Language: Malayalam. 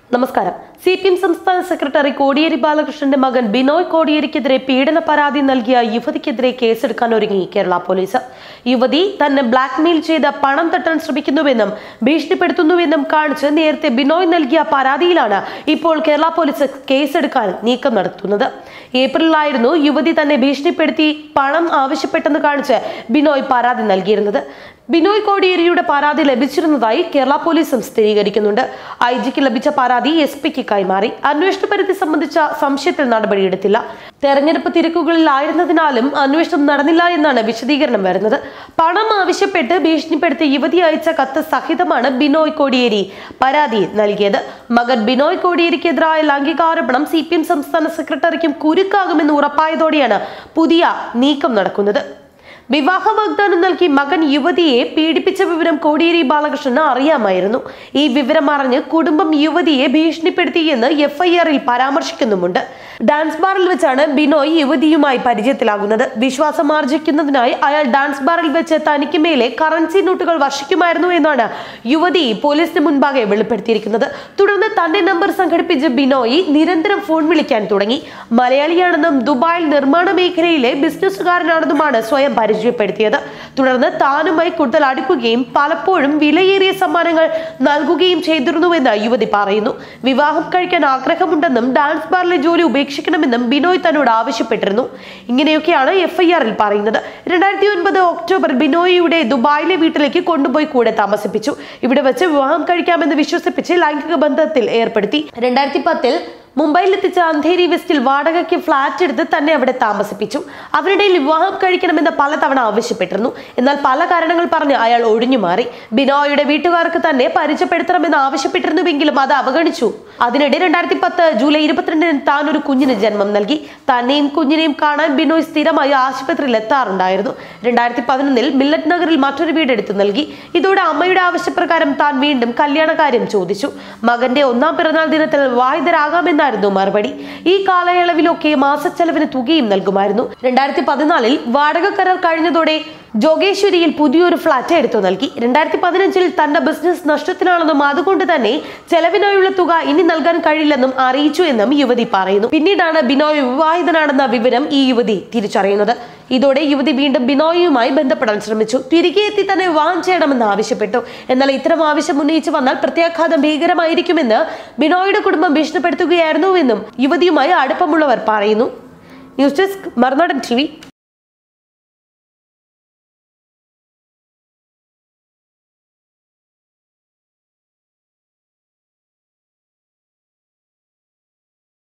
നമസ്കാരം സി പി എം സംസ്ഥാന സെക്രട്ടറി കോടിയേരി ബാലകൃഷ്ണന്റെ മകൻ ബിനോയ് കോടിയേരിക്കെതിരെ പീഡന പരാതി നൽകിയ യുവതിക്കെതിരെ കേസെടുക്കാൻ ഒരുങ്ങി കേരള പോലീസ് യുവതി തന്നെ ബ്ലാക്ക്മെയിൽ ചെയ്ത് പണം തട്ടാൻ ശ്രമിക്കുന്നുവെന്നും ഭീഷണിപ്പെടുത്തുന്നുവെന്നും കാണിച്ച് നേരത്തെ ബിനോയ് നൽകിയ പരാതിയിലാണ് ഇപ്പോൾ കേരള പോലീസ് കേസെടുക്കാൻ നീക്കം നടത്തുന്നത് ഏപ്രിലിലായിരുന്നു യുവതി തന്നെ ഭീഷണിപ്പെടുത്തി പണം ആവശ്യപ്പെട്ടെന്ന് കാണിച്ച് ബിനോയ് പരാതി നൽകിയിരുന്നത് ബിനോയ് കോടിയേരിയുടെ പരാതി ലഭിച്ചിരുന്നതായി കേരള പോലീസും സ്ഥിരീകരിക്കുന്നുണ്ട് ഐ ജിക്ക് ലഭിച്ച പരാതി എസ് പിക്ക് കൈമാറി അന്വേഷണ പരിധി സംബന്ധിച്ച സംശയത്തിൽ നടപടിയെടുത്തില്ല തെരഞ്ഞെടുപ്പ് തിരക്കുകളിലായിരുന്നതിനാലും അന്വേഷണം നടന്നില്ല എന്നാണ് വിശദീകരണം വരുന്നത് പണം ആവശ്യപ്പെട്ട് ഭീഷണിപ്പെടുത്തി യുവതി അയച്ച കത്ത് സഹിതമാണ് ബിനോയ് കോടിയേരി പരാതി നൽകിയത് മകൻ ബിനോയ് കോടിയേരിക്കെതിരായ ലൈംഗികാരോപണം സി പി എം സംസ്ഥാന സെക്രട്ടറിക്കും കുരുക്കാകുമെന്ന് ഉറപ്പായതോടെയാണ് പുതിയ നീക്കം നടക്കുന്നത് വിവാഹ വാഗ്ദാനം നൽകി മകൻ യുവതിയെ പീഡിപ്പിച്ച വിവരം കോടിയേരി ബാലകൃഷ്ണന് അറിയാമായിരുന്നു ഈ വിവരം അറിഞ്ഞ് കുടുംബം യുവതിയെ ഭീഷണിപ്പെടുത്തിയെന്ന് എഫ്ഐആറിൽ പരാമർശിക്കുന്നുമുണ്ട് ഡാൻസ് ബാറിൽ വെച്ചാണ് ബിനോയ് യുവതിയുമായി പരിചയത്തിലാകുന്നത് വിശ്വാസം ആർജിക്കുന്നതിനായി അയാൾ ഡാൻസ് ബാറിൽ വെച്ച് തനിക്ക് മേലെ കറൻസി നോട്ടുകൾ വർഷിക്കുമായിരുന്നു എന്നാണ് യുവതി പോലീസിന് മുൻപാകെ വെളിപ്പെടുത്തിയിരിക്കുന്നത് തുടർന്ന് തന്റെ നമ്പർ സംഘടിപ്പിച്ച ബിനോയ് നിരന്തരം ഫോൺ വിളിക്കാൻ തുടങ്ങി മലയാളിയാണെന്നും ദുബായിൽ നിർമ്മാണ മേഖലയിലെ ബിസിനസ്സുകാരനാണെന്നുമാണ് സ്വയം പരിചയപ്പെടുത്തിയത് തുടർന്ന് താനുമായി കൂടുതൽ അടുക്കുകയും പലപ്പോഴും വിലയേറിയ സമ്മാനങ്ങൾ നൽകുകയും ചെയ്തിരുന്നുവെന്ന് യുവതി പറയുന്നു വിവാഹം കഴിക്കാൻ ആഗ്രഹമുണ്ടെന്നും ഡാൻസ് ബാറിലെ ജോലി ഉപേക്ഷിക്കണമെന്നും ബിനോയ് തന്നോട് ആവശ്യപ്പെട്ടിരുന്നു ഇങ്ങനെയൊക്കെയാണ് എഫ്ഐആറിൽ പറയുന്നത് രണ്ടായിരത്തി ഒൻപത് ഒക്ടോബർ ബിനോയിയുടെ ദുബായിലെ വീട്ടിലേക്ക് കൊണ്ടുപോയി കൂടെ താമസിപ്പിച്ചു ഇവിടെ വെച്ച് വിവാഹം കഴിക്കാമെന്ന് വിശ്വസിപ്പിച്ച് ലൈംഗിക ബന്ധത്തിൽ ഏർപ്പെടുത്തി രണ്ടായിരത്തി പത്തിൽ മുംബൈയിലെത്തിച്ച അന്ധേരി വെസ്റ്റിൽ വാടകയ്ക്ക് ഫ്ളാറ്റ് എടുത്ത് തന്നെ അവിടെ താമസിപ്പിച്ചു അവരിടയിൽ വിവാഹം കഴിക്കണമെന്ന് പലതവണ ആവശ്യപ്പെട്ടിരുന്നു എന്നാൽ പല കാരണങ്ങൾ പറഞ്ഞ് അയാൾ ഒഴിഞ്ഞു മാറി ബിനോയുടെ വീട്ടുകാർക്ക് തന്നെ പരിചയപ്പെടുത്തണമെന്ന് ആവശ്യപ്പെട്ടിരുന്നുവെങ്കിലും അത് അവഗണിച്ചു അതിനിടെ രണ്ടായിരത്തി പത്ത് ജൂലൈ ഇരുപത്തിരണ്ടിന് താൻ ഒരു കുഞ്ഞിന് ജന്മം നൽകി തന്നെയും കുഞ്ഞിനെയും കാണാൻ ബിനോയ് സ്ഥിരമായി ആശുപത്രിയിൽ എത്താറുണ്ടായിരുന്നു രണ്ടായിരത്തി പതിനൊന്നിൽ മില്ലറ്റ് നഗറിൽ മറ്റൊരു വീട് എടുത്തു നൽകി ഇതോടെ അമ്മയുടെ ആവശ്യപ്രകാരം താൻ വീണ്ടും കല്യാണകാര്യം ചോദിച്ചു മകന്റെ ഒന്നാം പിറന്നാൾ ദിനത്തിൽ വായുതരാകാമെന്നായിരുന്നു മറുപടി ഈ കാലയളവിലൊക്കെ മാസച്ചെലവിന് തുകയും നൽകുമായിരുന്നു രണ്ടായിരത്തി പതിനാലിൽ വാടക കരാർ കഴിഞ്ഞതോടെ ജോഗേശ്വരിയിൽ പുതിയൊരു ഫ്ളാറ്റ് എടുത്തു നൽകി രണ്ടായിരത്തി പതിനഞ്ചിൽ തന്റെ ബിസിനസ് നഷ്ടത്തിലാണെന്നും അതുകൊണ്ട് തന്നെ ചെലവിനായുള്ള തുക ഇനി നൽകാൻ കഴിയില്ലെന്നും അറിയിച്ചു എന്നും യുവതി പറയുന്നു പിന്നീടാണ് ബിനോയ് വിവാഹിതനാണെന്ന വിവരം ഈ യുവതി തിരിച്ചറിയുന്നത് ഇതോടെ യുവതി വീണ്ടും ബിനോയുമായി ബന്ധപ്പെടാൻ ശ്രമിച്ചു തിരികെ എത്തി തന്നെ വിവാഹം ചെയ്യണമെന്ന് ആവശ്യപ്പെട്ടു എന്നാൽ ഇത്തരം ആവശ്യം ഉന്നയിച്ചു വന്നാൽ പ്രത്യാഘാതം ഭീകരമായിരിക്കുമെന്ന് ബിനോയുടെ കുടുംബം ഭീഷണിപ്പെടുത്തുകയായിരുന്നുവെന്നും യുവതിയുമായി അടുപ്പമുള്ളവർ പറയുന്നു ന്യൂസ് ഡെസ്ക് മറുനാടൻ ടി